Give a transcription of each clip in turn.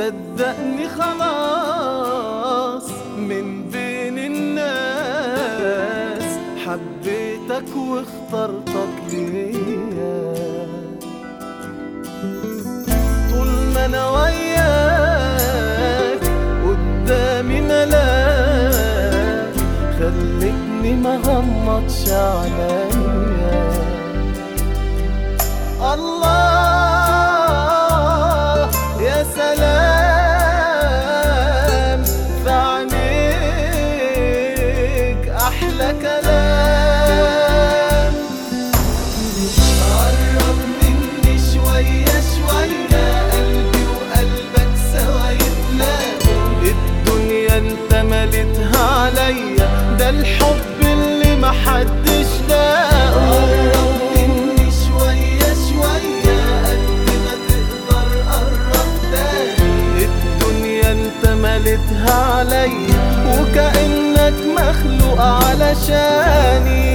صدقني خلاص من بين الناس حبيتك واخترتك ليا طول ما انا وياك قدامي ملاك خلتني ما غمضش عليا الله يا سلام في عينيك احلى كلام قرب مني شوية شوية قلبي وقلبك سوا يتلاقوا الدنيا انت مليتها عليا ده الحب اللي محدش لاقوا قرب مني شوية شوية قد ما تقدر قرب تاني الدنيا انت مليتها عليا وكأنك مخلوق علشاني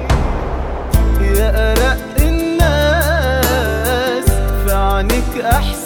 يا أرق الناس في عينيك أحسن